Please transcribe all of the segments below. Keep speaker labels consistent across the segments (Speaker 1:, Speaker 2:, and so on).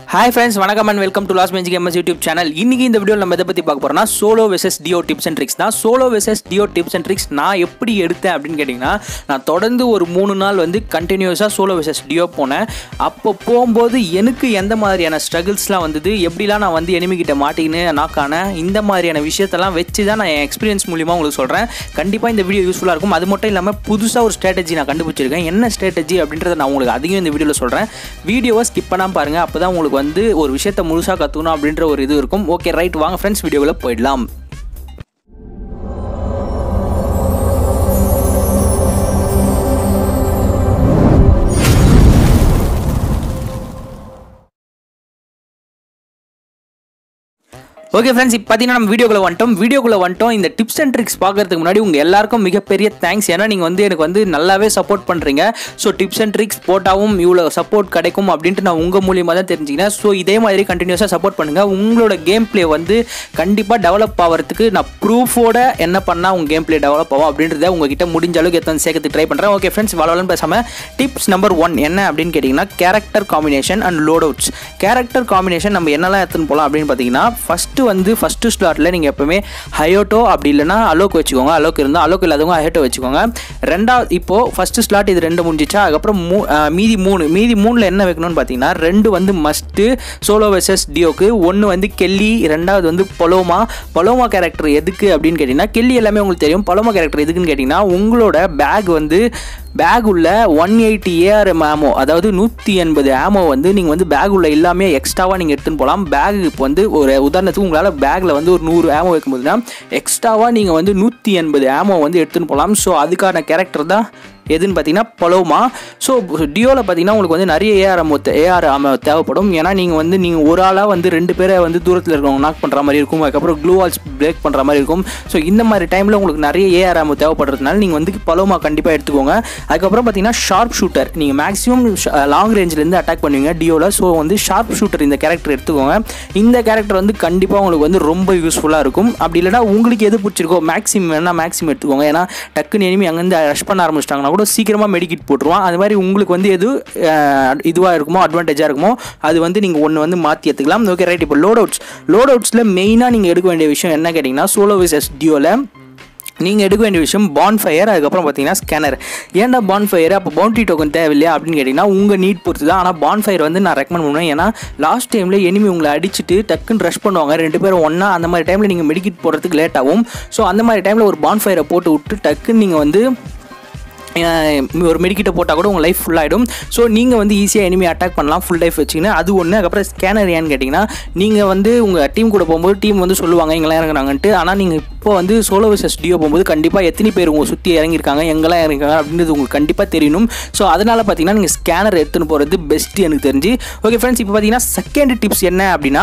Speaker 1: hi friends வணக்கம் and welcome to Las Magic MS YouTube channel இன்னைக்கு இந்த வீடியோவில் நம்ம எதை பற்றி பார்க்க போறோம்னா solo versus duo tips and tricks தான் solo versus duo tips and tricks நான் எப்படி எடுத்தேன் அப்படின்னு கேட்டிங்கன்னா நான் தொடர்ந்து ஒரு மூணு நாள் வந்து கண்டினியூஸாக சோலோ வெசஸ் டியோ போனேன் அப்போ போகும்போது எனக்கு எந்த மாதிரியான ஸ்ட்ரகிள்ஸ்லாம் வந்தது எப்படிலாம் நான் வந்து enemy கிட்ட மாட்டிக்கின்னு நாக்கான இந்த மாதிரியான விஷயத்தெல்லாம் வச்சு தான் நான் என் எக்ஸ்பீரியன்ஸ் மூலிமா உங்களுக்கு சொல்கிறேன் கண்டிப்பாக இந்த வீடியோ யூஸ்ஃபுல்லாக இருக்கும் அது மட்டும் இல்லாமல் புதுசாக ஒரு ஸ்ட்ராட்டஜி நான் கண்டுபிடிச்சிருக்கேன் என்ன ஸ்ட்ராட்டஜி அப்படின்றத நான் உங்களுக்கு அதிகம் இந்த வீடியோவில் சொல்கிறேன் வீடியோவை ஸ்கிப் பண்ணாமல் பாருங்கள் அப்போ தான் உங்களுக்கு வந்து ஒரு விஷயத்தை முழுசாக கற்றுக்கணும் அப்படின்ற ஒரு இது இருக்கும் ஓகே ரைட் வாங்க ஃப்ரெண்ட்ஸ் வீடியோவில் போயிடலாம் ஓகே ஃப்ரெண்ட்ஸ் இப்போ பார்த்தீங்கன்னா நம்ம வீடியோக்குள்ள வந்துட்டோம் வீடியோக்குள்ள வந்துட்டோம் இந்த டிப்ஸ் அண்ட் ட்ரிக்ஸ் பார்க்கறதுக்கு முன்னாடி உங்கள் எல்லாருக்கும் மிகப்பெரிய தேங்க்ஸ் ஏன்னா நீங்கள் வந்து எனக்கு வந்து நல்லாவே சப்போர்ட் பண்ணுறீங்க ஸோ டிப்ஸ் அண்ட் ட்ரிக்ஸ் போட்டாவும் இவ்வளோ சப்போர்ட் கிடைக்கும் அப்படின்ட்டு நான் உங்கள் மூலியமாக தான் தெரிஞ்சுக்கினேன் ஸோ இதே மாதிரி கண்டினியூஸாக சப்போர்ட் பண்ணுங்கள் உங்களோட கேம் ப்ளே வந்து கண்டிப்பாக டெவலப் ஆகிறதுக்கு நான் ப்ரூஃபோட என்ன பண்ணால் உங்கள் கேம் ப்ளே டெவலப் ஆகும் அப்படின்றத உங்ககிட்ட முடிஞ்ச அளவுக்கு எத்தனை சேர்க்கறதுக்கு ட்ரை பண்ணுறேன் ஓகே ஃப்ரெண்ட்ஸ் வளவலன்னு பேசாமல் டிப்ஸ் நம்பர் ஒன் என்ன அப்படின்னு கேட்டிங்கன்னா character combination and loadouts character combination நம்ம என்னெல்லாம் எடுத்துன்னு போகலாம் அப்படின்னு பார்த்தீங்கன்னா ஃபஸ்ட்டு வந்து ஃபஸ்ட்டு ஸ்லாட்டில் நீங்கள் எப்பவுமே ஹயோட்டோ அப்படி இல்லைனா அலோக் வச்சுக்கோங்க அலோக் இருந்தால் அலோக் இல்லாதவங்க ஹயோட்டோ வச்சுக்கோங்க ரெண்டாவது இப்போது ஃபஸ்ட்டு ஸ்லாட் இது ரெண்டு முடிஞ்சிச்சா அதுக்கப்புறம் மூ அஹ் மீதி மூணு மீதி மூணில் என்ன வைக்கணும்னு பார்த்தீங்கன்னா ரெண்டு வந்து மஸ்ட்டு சோலோ வெர்சஸ் டியோக்கு ஒன்று வந்து கெல்லி ரெண்டாவது வந்து பொலோமா பொலோமா கேரக்டர் எதுக்கு அப்படின்னு கேட்டிங்கன்னா கெல்லி எல்லாமே உங்களுக்கு தெரியும் பொலோமா கேரக்டர் எதுக்குன்னு கேட்டிங்கன்னா உங்களோட பேக் வந்து பேக் உள்ள ஒன் எயிட்டி ஏஆர்எம் ஆமோ அதாவது நூற்றி எண்பது ஆமோ வந்து நீங்கள் வந்து பேக் உள்ள எல்லாமே எக்ஸ்ட்ராவாக நீங்கள் எடுத்துன்னு போகலாம் பேக் இப்போ வந்து ஒரு உதாரணத்துக்கு உங்களால் பேக்கில் வந்து ஒரு நூறு ஆமோ வைக்கும்போதுனா எக்ஸ்ட்ராவாக நீங்கள் வந்து நூற்றி எண்பது ஆமோ வந்து எடுத்துன்னு போகலாம் ஸோ அதுக்கான கேரக்டர் தான் எதுன்னு பார்த்தீங்கன்னா பலோமா ஸோ டியோவில் பார்த்தீங்கன்னா உங்களுக்கு வந்து நிறைய ஏஆர் அமோ ஏஆர் அமோ தேவைப்படும் ஏன்னா நீங்கள் வந்து நீங்கள் ஒரு ஆளாக வந்து ரெண்டு பேரை வந்து தூரத்தில் இருக்கவங்க நாக் பண்ணுற மாதிரி இருக்கும் அதுக்கப்புறம் க்ளூ வால்ஸ் பிரேக் பண்ணுற மாதிரி இருக்கும் ஸோ இந்த மாதிரி டைமில் உங்களுக்கு நிறைய ஏஆர் அமோ தேவைப்படுறதுனால நீங்கள் வந்து பலோமா கண்டிப்பாக எடுத்துக்கோங்க அதுக்கப்புறம் பார்த்தீங்கன்னா ஷார்ப் ஷூட்டர் நீங்கள் மேக்ஸிமம் லாங் ரேஞ்சிலேருந்து அட்டாக் பண்ணுவீங்க டியோவில் ஸோ வந்து ஷார்ப் ஷூட்டர் இந்த கேரக்டர் எடுத்துக்கோங்க இந்த கேரக்டர் வந்து கண்டிப்பாக உங்களுக்கு வந்து ரொம்ப யூஸ்ஃபுல்லாக இருக்கும் அப்படி இல்லைனா உங்களுக்கு எது பிடிச்சிருக்கோ மேக்ஸிமம் வேணால் மேக்ஸிமம் எடுத்துக்கோங்க ஏன்னா டக்குன்னு எனிமி அங்கேருந்து ரஷ் பண்ண ஆரம்பிச்சிட்டாங்கன்னா கூட சீக்கிரமாக மெடிக்கிட் போட்டுருவான் அது மாதிரி உங்களுக்கு வந்து எது இதுவாக இருக்குமோ அட்வான்டேஜாக இருக்குமோ அது வந்து நீங்கள் ஒன்று வந்து மாற்றி எடுத்துக்கலாம் ஓகே ரைட் இப்போ லோட் அவுட்ஸ் லோட் அவுட்ஸில் மெயினாக நீங்கள் எடுக்க வேண்டிய விஷயம் என்ன கேட்டிங்கன்னா சோலோ விசஸ் டியோவில் நீங்கள் எடுக்க வேண்டிய விஷயம் பான் ஃபயர் அதுக்கப்புறம் பார்த்தீங்கன்னா ஸ்கேனர் ஏன்டா பான் ஃபயர் அப்போ பவுண்டி டோக்கன் தேவையில்லையா அப்படின்னு கேட்டிங்கன்னா உங்கள் நீட் பொறுத்து தான் ஆனால் பான் ஃபயர் வந்து நான் ரெக்கமெண்ட் பண்ணுவேன் ஏன்னா லாஸ்ட் டைமில் எனிமி உங்களை அடிச்சுட்டு டக்குன்னு ரஷ் பண்ணுவாங்க ரெண்டு பேரும் ஒன்றா அந்த மாதிரி டைமில் நீங்கள் மெடிக்கிட் போகிறதுக்கு லேட் ஆகும் ஸோ அந்த மாதிரி டைமில் ஒரு பான் ஃபயரை போட்டு விட்டு டக்குன்னு நீங்கள் வந்து ஒரு மெடிக்கிட்ட போட்டால் கூட உங்கள் லைஃப் ஃபுல்லாகிடும் ஸோ நீங்கள் வந்து ஈஸியாக எனிமி அட்டாக் பண்ணலாம் ஃபுல் லைஃப் வச்சிங்கன்னா அது ஒன்று அதுக்கப்புறம் ஸ்கேனர் ஏன்னு கேட்டிங்கன்னா நீங்கள் வந்து உங்கள் டீம் கூட போகும்போது டீம் வந்து சொல்லுவாங்க எங்கெல்லாம் இறங்குறாங்கன்ட்டு ஆனால் நீங்கள் இப்போ வந்து சோலோ விசஸ் டியோ போகும்போது கண்டிப்பாக எத்தனை பேர் உங்கள் சுற்றி இறங்கியிருக்காங்க எங்கெல்லாம் இறங்கிருக்காங்க அப்படின்றது உங்களுக்கு கண்டிப்பாக தெரியணும் ஸோ அதனால் பார்த்தீங்கன்னா நீங்கள் ஸ்கேனர் எடுத்துன்னு போகிறது பெஸ்ட்டு எனக்கு தெரிஞ்சு ஓகே ஃப்ரெண்ட்ஸ் இப்போ பார்த்தீங்கன்னா செகண்ட் டிப்ஸ் என்ன அப்படின்னா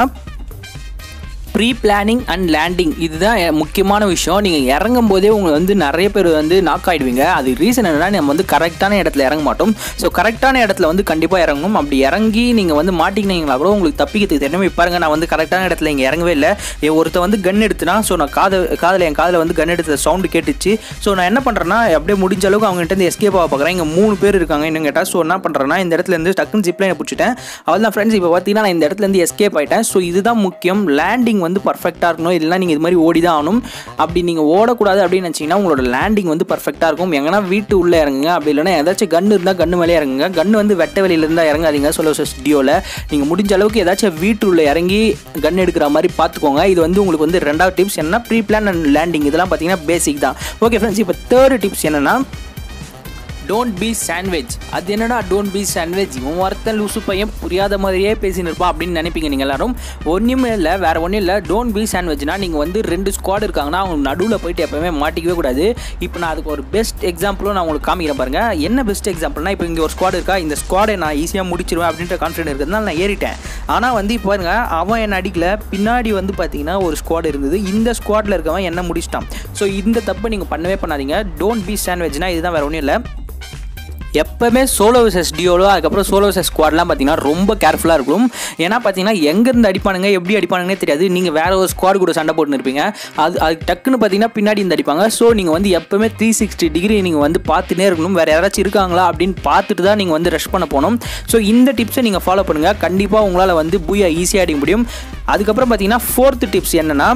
Speaker 1: ப்ரீ பிளானிங் அண்ட் லேண்டிங் இதுதான் முக்கியமான விஷயம் நீங்கள் இறங்கும் போதே உங்களை வந்து நிறைய பேர் வந்து நாக் ஆகிடுவீங்க அது ரீசன் என்னென்னா நம்ம வந்து கரெக்டான இடத்துல இறங்க மாட்டோம் ஸோ கரெக்டான இடத்துல வந்து கண்டிப்பாக இறங்கணும் அப்படி இறங்கி நீங்கள் வந்து மாட்டிக்கினீங்களா கூட உங்களுக்கு தப்பிக்கிறதுக்கு தெரியும் பாருங்க நான் வந்து கரெக்டான இடத்துல இங்கே இறங்கவே இல்லை ஒருத்த வந்து கன் எடுத்துனா ஸோ நான் காத காதில் என் காதில் வந்து கன் எடுத்த சவுண்டு கேட்டுச்சு ஸோ நான் என்ன பண்ணுறேன்னா அப்படியே முடிஞ்ச அளவுக்கு அவங்ககிட்ட இருந்து எஸ்கேப் ஆக பார்க்குறேன் இங்கே மூணு பேர் இருக்காங்க இன்னும் கேட்டால் ஸோ என்ன பண்ணுறேன்னா இந்த இடத்துல இருந்து டக்குன்னு ஜிப்லைனை பிடிச்சிட்டேன் அவள் தான் ஃப்ரெண்ட்ஸ் இப்போ பார்த்தீங்கன்னா நான் இந்த இடத்துல இருந்து எஸ்கேப் ஆகிட்டேன் ஸோ இதுதான் முக்கியம் லேண்டிங் வந்து பர்ஃபெக்டாக இருக்கணும் இல்லைனா நீங்கள் இது மாதிரி ஓடி தான் ஆகணும் அப்படி நீங்கள் ஓடக்கூடாது அப்படின்னு நினச்சிங்கன்னா உங்களோட லேண்டிங் வந்து பர்ஃபெக்டாக இருக்கும் எங்கன்னா வீட்டு உள்ளே இறங்குங்க அப்படி இல்லைனா ஏதாச்சும் கன்று இருந்தால் கன்று மேலே இறங்குங்க கன்று வந்து வெட்ட வெளியில இருந்தால் இறங்காதீங்க சொல்ல டியோவில் நீங்கள் முடிஞ்ச அளவுக்கு ஏதாச்சும் வீட்டு உள்ளே இறங்கி கன் எடுக்கிற மாதிரி பார்த்துக்கோங்க இது வந்து உங்களுக்கு வந்து ரெண்டாவது டிப்ஸ் என்னன்னா ப்ரீ பிளான் அண்ட் லேண்டிங் இதெல்லாம் பார்த்தீங்கன்னா பேசிக் தான் ஓகே ஃப்ரெண்ட்ஸ் இப்போ தேர்ட் டிப்ஸ் என்னென்னா டோன்ட் பி சாண்ட்விச் அது என்னடா டோன்ட் பி சாண்ட்விச் இவன் ஒருத்தன் லூசு பையன் புரியாத மாதிரியே பேசின்னு இருப்பான் அப்படின்னு நினைப்பீங்க நீங்கள் எல்லாரும் ஒன்றுமே இல்லை வேறு ஒன்றும் இல்லை டோன்ட் பி சாண்ட்விச்னா நீங்கள் வந்து ரெண்டு ஸ்குவாட் இருக்காங்கன்னா அவங்க நடுவில் போயிட்டு எப்போவுமே மாட்டிக்கவே கூடாது இப்போ நான் அதுக்கு ஒரு பெஸ்ட் எக்ஸாம்பிளும் நான் உங்களுக்கு காமிக்கிறேன் பாருங்க என்ன பெஸ்ட் எக்ஸாம்பிள்னா இப்போ இங்கே ஒரு ஸ்குவாட் இருக்கா இந்த ஸ்குவாடை நான் ஈஸியாக முடிச்சிருவேன் அப்படின்ற கான்ஃபிடென்ட் இருக்கிறதுனால நான் ஏறிட்டேன் ஆனால் வந்து இப்போ பாருங்க அவன் என்ன அடிக்கல பின்னாடி வந்து பார்த்தீங்கன்னா ஒரு ஸ்குவாட் இருந்தது இந்த ஸ்குவாடில் இருக்கவன் என்ன முடிச்சிட்டான் ஸோ இந்த தப்பை நீங்கள் பண்ணவே பண்ணாதீங்க டோன்ட் பி சாண்ட்விச்னா இதுதான் வேறு ஒன்றும் இல்லை எப்போவுமே சோலோ விசஸ் டியோலோ அதுக்கப்புறம் சோலோ விசஸ் ஸ்குவாட்லாம் பார்த்தீங்கன்னா ரொம்ப கேர்ஃபுல்லாக இருக்கும் ஏன்னா பார்த்தீங்கன்னா எங்கேருந்து அடிப்பானுங்க எப்படி அடிப்பானுங்கன்னே தெரியாது நீங்கள் வேற ஒரு ஸ்குவாட் கூட சண்டை போட்டுன்னு இருப்பீங்க அது அது டக்குன்னு பார்த்தீங்கன்னா பின்னாடி இந்த அடிப்பாங்க ஸோ நீங்கள் வந்து எப்போவுமே த்ரீ சிக்ஸ்டி டிகிரி நீங்கள் வந்து பார்த்துட்டே இருக்கணும் வேறு யாராச்சும் இருக்காங்களா அப்படின்னு பார்த்துட்டு தான் நீங்கள் வந்து ரஷ் பண்ண போகணும் ஸோ இந்த டிப்ஸை நீங்கள் ஃபாலோ பண்ணுங்கள் கண்டிப்பாக உங்களால் வந்து பூயா ஈஸியாக அடிக்க முடியும் அதுக்கப்புறம் பார்த்தீங்கன்னா ஃபோர்த்து டிப்ஸ் என்னென்னா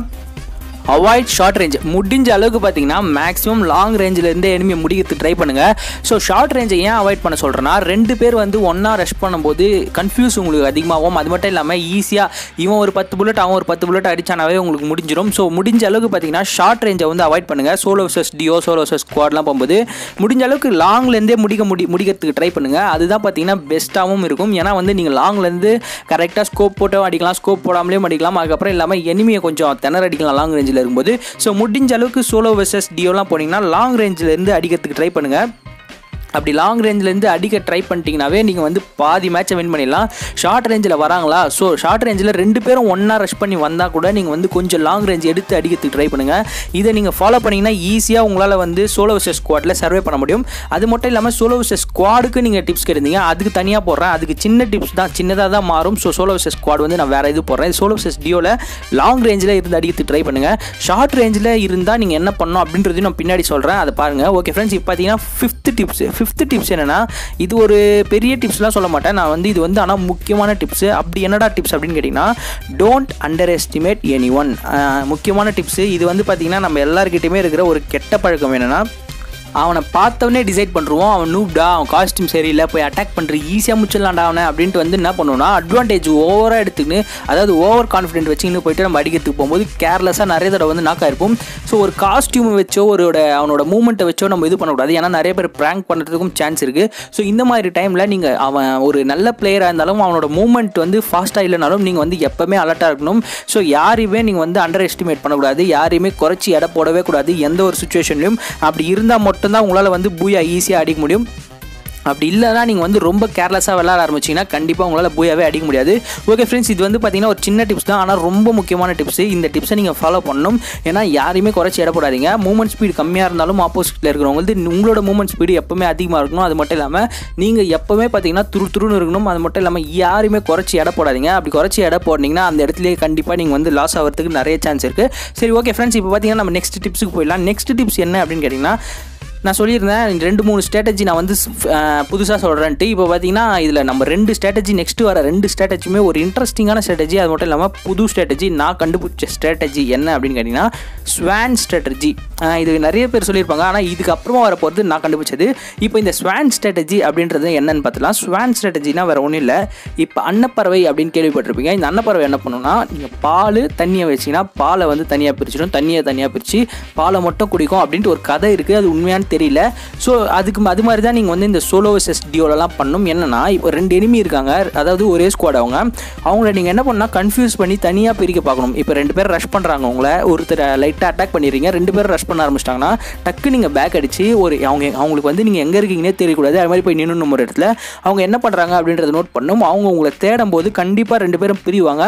Speaker 1: அவாய்ட் ஷார்ட் ரேஞ்ச் முடிஞ்ச அளவுக்கு பார்த்தீங்கன்னா மேக்ஸிமம் லாங் ரேஞ்சிலேருந்து எனிமியை முடிக்கிறதுக்கு ட்ரை பண்ணுங்கள் ஸோ ஷார்ட் ரேஞ்சை ஏன் அவாய்ட் பண்ண சொல்கிறேன்னா ரெண்டு பேர் வந்து ஒன்றா ரஷ் பண்ணும்போது கன்ஃபியூஸ் உங்களுக்கு அதிகமாகும் அது மட்டும் இல்லாமல் ஈஸியாக இவன் ஒரு பத்து புல்லட் அவன் ஒரு பத்து புல்லட் அடிச்சானாவே உங்களுக்கு முடிஞ்சிடும் ஸோ முடிஞ்ச அளவுக்கு பார்த்தீங்கன்னா ஷார்ட் ரேஞ்சை வந்து அவாய்ட் பண்ணுங்கள் solo versus duo solo versus ஸ்குவாட்லாம் போகும்போது முடிஞ்ச அளவுக்கு லாங்லேருந்தே முடிக்க முடி முடிக்கிறதுக்கு ட்ரை பண்ணுங்கள் அதுதான் பார்த்தீங்கன்னா பெஸ்ட்டாகவும் இருக்கும் ஏன்னா வந்து நீங்கள் லாங்லேருந்து கரெக்டாக ஸ்கோப் போட்டும் அடிக்கலாம் ஸ்கோப் போடாமலேயும் அடிக்கலாம் அதுக்கப்புறம் இல்லாமல் எனிமியை கொஞ்சம் திணற அடிக்கலாம் லாங் ரேஞ்சில் இருக்கும்போது ஸோ முடிஞ்ச அளவுக்கு சோலோ வெர்சஸ் டியோலாம் போனீங்கன்னா லாங் ரேஞ்சிலேருந்து அடிக்கிறதுக்கு ட்ரை பண்ணுங்கள் அப்படி லாங் ரேஞ்சிலேருந்து அடிக்க ட்ரை பண்ணிட்டீங்கனாவே நீங்கள் வந்து பாதி மேட்சை வின் பண்ணிடலாம் ஷார்ட் ரேஞ்சில் வராங்களா ஸோ ஷார்ட் ரேஞ்சில் ரெண்டு பேரும் ஒன்றா ரஷ் பண்ணி வந்தால் கூட நீங்கள் வந்து கொஞ்சம் லாங் ரேஞ்ச் எடுத்து அடிக்கிறதுக்கு ட்ரை பண்ணுங்கள் இதை நீங்கள் ஃபாலோ பண்ணிங்கன்னா ஈஸியாக உங்களால் வந்து சோலோ விசஸ் ஸ்குவாடில் சர்வே பண்ண முடியும் அது மட்டும் இல்லாமல் சோலோ விசஸ் ஸ்குவாடுக்கு நீங்கள் டிப்ஸ் கேட்டிருந்தீங்க அதுக்கு தனியாக போடுறேன் அதுக்கு சின்ன டிப்ஸ் தான் சின்னதாக தான் மாறும் ஸோ சோலோ விசஸ் ஸ்குவாட் வந்து நான் வேறு இது போடுறேன் சோலோ விசஸ் டியோவில் லாங் ரேஞ்சில் இருந்து அடிக்கிறதுக்கு ட்ரை பண்ணுங்கள் ஷார்ட் ரேஞ்சில் இருந்தால் நீங்கள் என்ன பண்ணணும் அப்படின்றதையும் நான் பின்னாடி சொல்கிறேன் அதை பாருங்கள் ஓகே ஃப்ரெண்ட்ஸ் இப்போ பார்த்தீங்கன்னா ஃபிஃப்த் டிப்ஸ் ஃபிஃப்த் டிப்ஸ் என்னென்னா இது ஒரு பெரிய டிப்ஸ்லாம் சொல்ல மாட்டேன் நான் வந்து இது வந்து ஆனால் முக்கியமான டிப்ஸு அப்படி என்னடா டிப்ஸ் அப்படின்னு கேட்டிங்கன்னா don't underestimate anyone முக்கியமான டிப்ஸு இது வந்து பார்த்திங்கன்னா நம்ம எல்லாருக்கிட்டையுமே இருக்கிற ஒரு கெட்ட பழக்கம் என்னென்னா அவனை பார்த்தவனே டிசைட் பண்ணுருவோம் அவன் நூப்டா அவன் காஸ்டியூம் சரியில்லை போய் அட்டாக் பண்ணுற ஈஸியாக முச்சிடலாம்டா அவனை அப்படின்ட்டு வந்து என்ன பண்ணுவோம்னா அட்வான்டேஜ் ஓவராக எடுத்துக்கின்னு அதாவது ஓவர் கான்ஃபிடென்ட் வச்சுக்கின்னு போயிட்டு நம்ம அடிக்கிறதுக்கு போகும்போது கேர்லெஸ்ஸாக நிறைய தடவை வந்து நாக்காக இருப்போம் ஸோ ஒரு காஸ்டியூம் வச்சோ ஒரு அவனோட மூமெண்ட்டை வச்சோ நம்ம இது பண்ணக்கூடாது ஏன்னா நிறைய பேர் ப்ராங்க் பண்ணுறதுக்கும் சான்ஸ் இருக்குது ஸோ இந்த மாதிரி டைமில் நீங்கள் அவன் ஒரு நல்ல பிளேயராக இருந்தாலும் அவனோட மூமெண்ட் வந்து ஃபாஸ்ட்டாக இல்லைனாலும் நீங்கள் வந்து எப்போவுமே அலர்ட்டாக இருக்கணும் ஸோ யாரையுமே நீங்கள் வந்து அண்டர் எஸ்டிமேட் பண்ணக்கூடாது யாரையுமே குறைச்சி எடை போடவே கூடாது எந்த ஒரு சுச்சுவேஷன்லையும் அப்படி இருந்தால் மட்டும்தான் உங்களால் வந்து பூயா ஈஸியாக அடிக்க முடியும் அப்படி இல்லைனா நீங்கள் வந்து ரொம்ப கேர்லெஸ்ஸாக விளாட ஆரம்பிச்சிங்கன்னா கண்டிப்பாக உங்களால் பூயாவே அடிக்க முடியாது ஓகே ஃப்ரெண்ட்ஸ் இது வந்து பார்த்தீங்கன்னா ஒரு சின்ன டிப்ஸ் தான் ஆனால் ரொம்ப முக்கியமான டிப்ஸ் இந்த டிப்ஸை நீங்கள் ஃபாலோ பண்ணணும் ஏன்னா யாரையுமே குறைச்சி இடப்படாதீங்க மூமெண்ட் ஸ்பீடு கம்மியாக இருந்தாலும் ஆப்போசிட்டில் இருக்கிறவங்க வந்து உங்களோட மூமெண்ட் ஸ்பீடு எப்போவுமே அதிகமாக இருக்கணும் அது மட்டும் இல்லாமல் நீங்கள் எப்போவுமே பார்த்தீங்கன்னா துரு துருன்னு இருக்கணும் அது மட்டும் இல்லாமல் யாருமே குறைச்சி எடை போடாதீங்க அப்படி குறைச்சி எடை போட்டிங்கன்னா அந்த இடத்துலேயே கண்டிப்பாக நீங்கள் வந்து லாஸ் ஆகிறதுக்கு நிறைய சான்ஸ் இருக்குது சரி ஓகே ஃப்ரெண்ட்ஸ் இப்போ பார்த்தீங்கன்னா நம்ம நெக்ஸ்ட் டிப்ஸுக்கு போயிடலாம் நெக்ஸ்ட் டிப்ஸ் என்ன அப்படின்னு கேட்டிங்கன்னா நான் சொல்லியிருந்தேன் ரெண்டு மூணு ஸ்ட்ராட்டஜி நான் வந்து புதுசாக சொல்கிறேன்ட்டு இப்போ பார்த்தீங்கன்னா இதில் நம்ம ரெண்டு ஸ்ட்ராட்டஜி நெக்ஸ்ட்டு வர ரெண்டு ஸ்ட்ராட்டஜியுமே ஒரு இன்ட்ரெஸ்டிங்கான ஸ்ட்ராட்டஜி அது மட்டும் இல்லாமல் புது ஸ்ட்ராட்டஜி நான் கண்டுபிடிச்ச ஸ்ட்ராட்டஜி என்ன அப்படின்னு கேட்டிங்கன்னா ஸ்வான் ஸ்ட்ராட்டஜி இது நிறைய பேர் சொல்லியிருப்பாங்க ஆனால் இதுக்கப்புறமா வர போகிறது நான் கண்டுபிடிச்சது இப்போ இந்த ஸ்வான் ஸ்ட்ராட்டஜி அப்படின்றது என்னன்னு பார்த்தலாம் ஸ்வான் ஸ்ட்ராட்டஜினா வேறு ஒன்றும் இல்லை இப்போ அன்னப்பறவை அப்படின்னு கேள்விப்பட்டிருப்பீங்க இந்த அன்னப்பறவை என்ன பண்ணுன்னா நீங்கள் பால் தண்ணியை வச்சிங்கன்னா பாலை வந்து தனியாக பிரிச்சிடும் தண்ணியை தனியாக பிரித்து பாலை மட்டும் குடிக்கும் அப்படின்ட்டு ஒரு கதை இருக்குது அது உண்மையான தெரியல ஸோ அதுக்கு அது மாதிரி தான் நீங்கள் வந்து இந்த சோலோ வெசஸ் டியோலலாம் பண்ணணும் என்னென்னா இப்போ ரெண்டு எனிமி இருக்காங்க அதாவது ஒரே ஸ்குவாட் அவங்க அவங்கள நீங்கள் என்ன பண்ணால் கன்ஃபியூஸ் பண்ணி தனியாக பிரிக்க பார்க்கணும் இப்போ ரெண்டு பேர் ரஷ் பண்ணுறாங்க உங்களை ஒருத்தர் லைட்டாக அட்டாக் பண்ணிடுறீங்க ரெண்டு பேர் ரஷ் பண்ண ஆரம்பிச்சிட்டாங்கன்னா டக்கு நீங்கள் பேக் அடித்து ஒரு அவங்க அவங்களுக்கு வந்து நீங்கள் எங்கே இருக்கீங்கன்னே தெரியக்கூடாது அது மாதிரி போய் நின்று ஒரு இடத்துல அவங்க என்ன பண்ணுறாங்க அப்படின்றத நோட் பண்ணணும் அவங்க உங்களை தேடும் போது கண்டிப்பாக ரெண்டு பேரும் பிரிவாங்க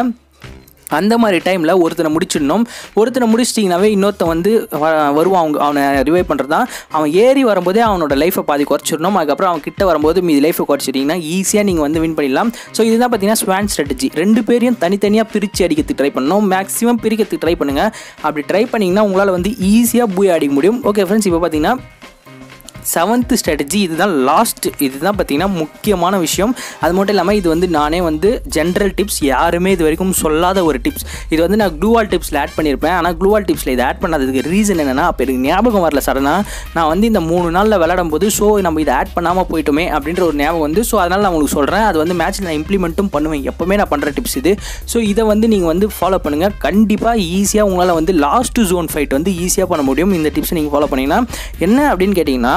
Speaker 1: அந்த மாதிரி டைமில் ஒருத்தனை முடிச்சிடணும் ஒருத்தனை முடிச்சிட்டிங்கனாவே இன்னொருத்தன் வந்து வருவான் அவங்க அவனை ரிவைவ் பண்ணுறது தான் அவன் ஏறி வரும்போதே அவனோட லைஃப்பை பாதி குறைச்சிடணும் அதுக்கப்புறம் அவன் கிட்ட வரும்போது மீதி லைஃப்பை குறைச்சிட்டிங்கன்னா ஈஸியாக நீங்கள் வந்து வின் பண்ணிடலாம் ஸோ இதுதான் பார்த்தீங்கன்னா ஸ்வான் ஸ்ட்ராட்டஜி ரெண்டு பேரையும் தனித்தனியாக பிரித்து அடிக்கிறதுக்கு ட்ரை பண்ணணும் மேக்ஸிமம் பிரிக்கிறதுக்கு ட்ரை பண்ணுங்கள் அப்படி ட்ரை பண்ணிங்கன்னா உங்களால் வந்து ஈஸியாக பூய் அடிக்க முடியும் ஓகே ஃப்ரெண்ட்ஸ் இப்போ பார்த்தீங்கன்னா செவன்த்து ஸ்ட்ராட்டஜி இதுதான் லாஸ்ட் இதுதான் பார்த்தீங்கன்னா முக்கியமான விஷயம் அது மட்டும் இல்லாமல் இது வந்து நானே வந்து ஜென்ரல் டிப்ஸ் யாருமே இது வரைக்கும் சொல்லாத ஒரு டிப்ஸ் இது வந்து நான் க்ளூவால் டிப்ஸில் ஆட் பண்ணியிருப்பேன் ஆனால் க்ளூவால் டிப்ஸில் இதை ஆட் பண்ணாததுக்கு ரீசன் என்னென்னா அப்போ எனக்கு ஞாபகம் வரல சடனாக நான் வந்து இந்த மூணு நாளில் விளையாடும் போது ஸோ நம்ம இதை ஆட் பண்ணாமல் போயிட்டோமே அப்படின்ற ஒரு ஞாபகம் வந்து ஸோ அதனால் நான் உங்களுக்கு சொல்கிறேன் அது வந்து மேட்ச்சில் நான் இம்ப்ளிமெண்ட்டும் பண்ணுவேன் எப்போவுமே நான் பண்ணுற டிப்ஸ் இது ஸோ இதை வந்து நீங்கள் வந்து ஃபாலோ பண்ணுங்கள் கண்டிப்பாக ஈஸியாக உங்களால் வந்து லாஸ்ட் ஜோன் ஃபைட் வந்து ஈஸியாக பண்ண முடியும் இந்த டிப்ஸை நீங்கள் ஃபாலோ பண்ணிங்கன்னா என்ன அப்படின்னு கேட்டிங்கன்னா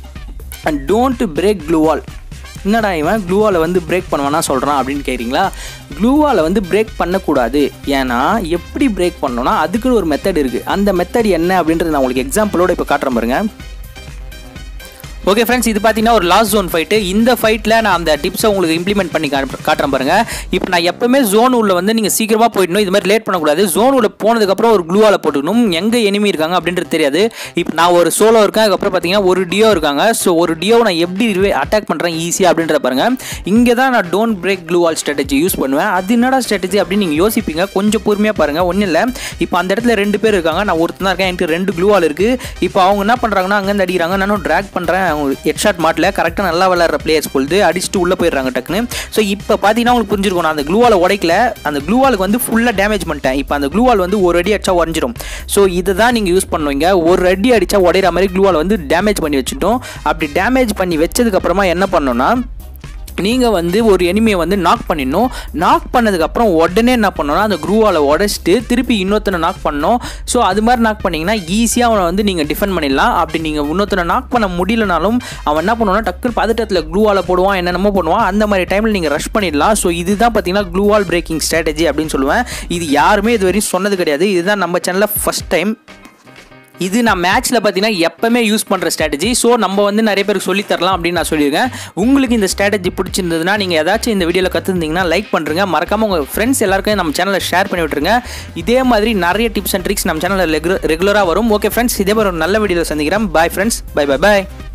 Speaker 1: அண்ட் டோன்ட் பிரேக் க்ளூவால் என்னடா இவன் க்ளூவால் வந்து பிரேக் பண்ணுவானா சொல்கிறான் அப்படின்னு கேட்குறீங்களா க்ளூவால் வந்து பிரேக் பண்ணக்கூடாது ஏன்னா எப்படி பிரேக் பண்ணோன்னா அதுக்குன்னு ஒரு மெத்தட் இருக்குது அந்த மெத்தட் என்ன அப்படின்றது நான் உங்களுக்கு எக்ஸாம்பிளோட இப்போ காட்டுறேன் பாருங்க ஓகே ஃப்ரெண்ட்ஸ் இது பார்த்தீங்கன்னா ஒரு லாஸ்ட் ஜோன் ஃபைட்டு இந்த ஃபைட்டில் நான் அந்த டிப்ஸை உங்களுக்கு இம்ப்ளிமெண்ட் பண்ணி காட்டு- காட்டுறேன் பாருங்க இப்போ நான் எப்பவுமே ஜோன் உள்ள வந்து நீங்கள் சீக்கிரமாக போயிடணும் இது மாதிரி லேட் பண்ணக்கூடாது ஜோன் உள்ள போனதுக்கப்புறம் ஒரு க்ளூவால் போட்டுக்கணும் எங்கே எனிமி இருக்காங்க அப்படின்றது தெரியாது இப்போ நான் ஒரு சோலோ இருக்கேன் அதுக்கப்புறம் பார்த்தீங்கன்னா ஒரு டியோ இருக்காங்க ஸோ ஒரு டியோ நான் எப்படி அட்டாக் பண்ணுறேன் ஈஸியாக அப்படின்ற பாருங்க இங்கே தான் நான் don't break glue wall strategy use பண்ணுவேன் அது என்னடா ஸ்ட்ராட்டஜி அப்படின்னு நீங்கள் யோசிப்பீங்க கொஞ்சம் பொறுமையாக பாருங்க ஒன்றும் இல்லை இப்போ அந்த இடத்துல ரெண்டு பேர் இருக்காங்க நான் ஒருத்தன் தான் இருக்கேன் எனக்கு ரெண்டு க்ளூ வால் இருக்குது இப்போ அவங்க என்ன பண்ணுறாங்கன்னா அங்கேருந்து அடிக்கிறாங்க நானும் ட்ராக் பண்ணுறேன் ஹெட் ஷாட் மாட்டல கரெக்டாக நல்லா விளையாடுற பிளேயர்ஸ் பொழுது அடிச்சுட்டு உள்ளே போயிடுறாங்க டக்குன்னு ஸோ இப்போ பார்த்தீங்கன்னா உங்களுக்கு புரிஞ்சிருக்கும் நான் அந்த க்ளூவால் உடைக்கல அந்த க்ளூவாலுக்கு வந்து ஃபுல்லாக டேமேஜ் பண்ணிட்டேன் இப்போ அந்த க்ளூவால் வந்து ஒரு அடி அடிச்சா உடஞ்சிரும் ஸோ இதை தான் நீங்கள் யூஸ் பண்ணுவீங்க ஒரு அடி அடிச்சா உடையிற மாதிரி க்ளூவால் வந்து டேமேஜ் பண்ணி வச்சுட்டோம் அப்படி டேமேஜ் பண்ணி வச்சதுக்கப்புறமா என்ன பண்ணோன்னா நீங்கள் வந்து ஒரு எனிமியை வந்து நாக் பண்ணிடணும் நாக் பண்ணதுக்கப்புறம் உடனே என்ன பண்ணணும்னா அந்த க்ரூவால் உடச்சிட்டு திருப்பி இன்னொருத்தனை நாக் பண்ணணும் ஸோ அது மாதிரி நாக் பண்ணிங்கன்னா ஈஸியாக அவனை வந்து நீங்கள் டிஃபெண்ட் பண்ணிடலாம் அப்படி நீங்கள் இன்னொருத்தனை நாக் பண்ண முடியலனாலும் அவன் என்ன பண்ணுவான்னா டக்குன்னு பதட்டத்தில் க்ளூவால் போடுவான் என்னென்னமோ பண்ணுவான் அந்த மாதிரி டைமில் நீங்கள் ரஷ் பண்ணிடலாம் ஸோ இதுதான் பார்த்தீங்கன்னா க்ளூவால் பிரேக்கிங் ஸ்ட்ராட்டஜி அப்படின்னு சொல்லுவேன் இது யாருமே இது வரையும் சொன்னது கிடையாது இதுதான் நம்ம சேனலில் ஃபஸ்ட் டைம் இது நான் மேட்ச்சில் பார்த்தீங்கன்னா எப்பவுமே யூஸ் பண்ணுற ஸ்ட்ராட்டஜி ஸோ நம்ம வந்து நிறைய பேருக்கு சொல்லித் தரலாம் அப்படின்னு நான் சொல்லியிருக்கேன் உங்களுக்கு இந்த ஸ்ட்ராட்டஜி பிடிச்சிருந்ததுன்னா நீங்கள் ஏதாச்சும் இந்த வீடியோவில் கற்றுருந்தீங்கன்னா லைக் பண்ணுறங்க மறக்காமல் உங்கள் ஃப்ரெண்ட்ஸ் எல்லாருக்கும் நம்ம சேனலை ஷேர் பண்ணி விட்டுருங்க இதே மாதிரி நிறைய டிப்ஸ் அண்ட் ட்ரிக்ஸ் நம்ம சேனலில் ரெகுலராக வரும் ஓகே ஃப்ரெண்ட்ஸ் இதே மாதிரி ஒரு நல்ல வீடியோவில் சந்திக்கிறேன் பாய் ஃப்ரெண்ட்ஸ் பை பை பாய்